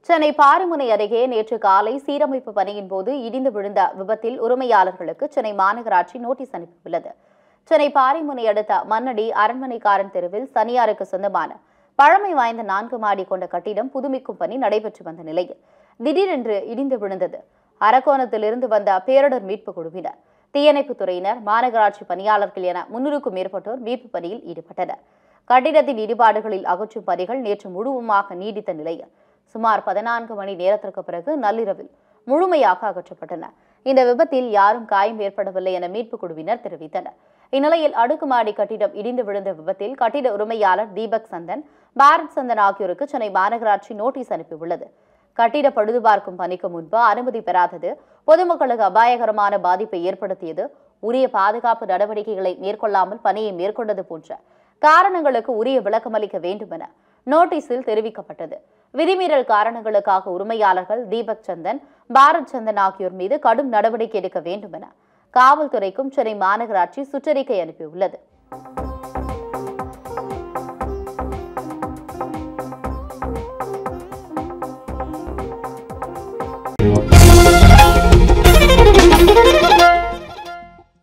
சென்னை பாரிமுனை அருகே நேற்று காலை சீரமைப்பு பணியின் போது இடிந்து விழுந்த விபத்தில் உரிமையாளர்களுக்கு சென்னை மாநகராட்சி நோட்டீஸ் அனுப்பியுள்ளது சென்னை பாரிமுனை அடுத்த மன்னடி அரண்மனைக்காரன் தெருவில் சனியாருக்கு சொந்தமான பழமை வாய்ந்த நான்கு மாடி கொண்ட கட்டிடம் புதுப்பிக்கும் பணி நடைபெற்று வந்த நிலையில் திடீரென்று இடிந்து விழுந்தது அரக்கோணத்திலிருந்து வந்த பேரிடர் மீட்பு குழுவினர் தீயணைப்புத் துறையினர் மாநகராட்சி பணியாளர்கள் என முன்னூறுக்கும் மேற்பட்டோர் மீட்பு பணியில் ஈடுபட்டனர் கட்டிடத்தின் இடிபாடுகளில் அகற்றும் பணிகள் நேற்று முழுவதுமாக நீடித்த நிலையில் சுமார் பதினான்கு மணி நேரத்திற்கு பிறகு நள்ளிரவில் முழுமையாக அகற்றப்பட்டன இந்த விபத்தில் யாரும் காயம் ஏற்படவில்லை என மீட்புக் குழுவினர் தெரிவித்தனர் இந்நிலையில் அடுக்குமாடி கட்டிடம் இடிந்து விழுந்த விபத்தில் கட்டிட உரிமையாளர் தீபக் சந்தன் பாரத் சந்தன் ஆகியோருக்கு சென்னை மாநகராட்சி நோட்டீஸ் அனுப்பியுள்ளது கட்டிட பழுது பார்க்கும் பணிக்கு முன்பு அனுமதி பெறாதது பொதுமக்களுக்கு அபாயகரமான பாதிப்பை ஏற்படுத்தியது உரிய பாதுகாப்பு நடவடிக்கைகளை மேற்கொள்ளாமல் பணியை மேற்கொண்டது போன்ற காரணங்களுக்கு உரிய விளக்கமளிக்க வேண்டும் என நோட்டீஸில் தெரிவிக்கப்பட்டது விதிமீறல் காரணங்களுக்காக உரிமையாளர்கள் தீபக் சந்தன் பாரத் சந்தன் ஆகியோர் மீது கடும் நடவடிக்கை எடுக்க வேண்டும் என காவல்துறைக்கும் சென்னை மாநகராட்சி சுற்றறிக்கை அனுப்பியுள்ளது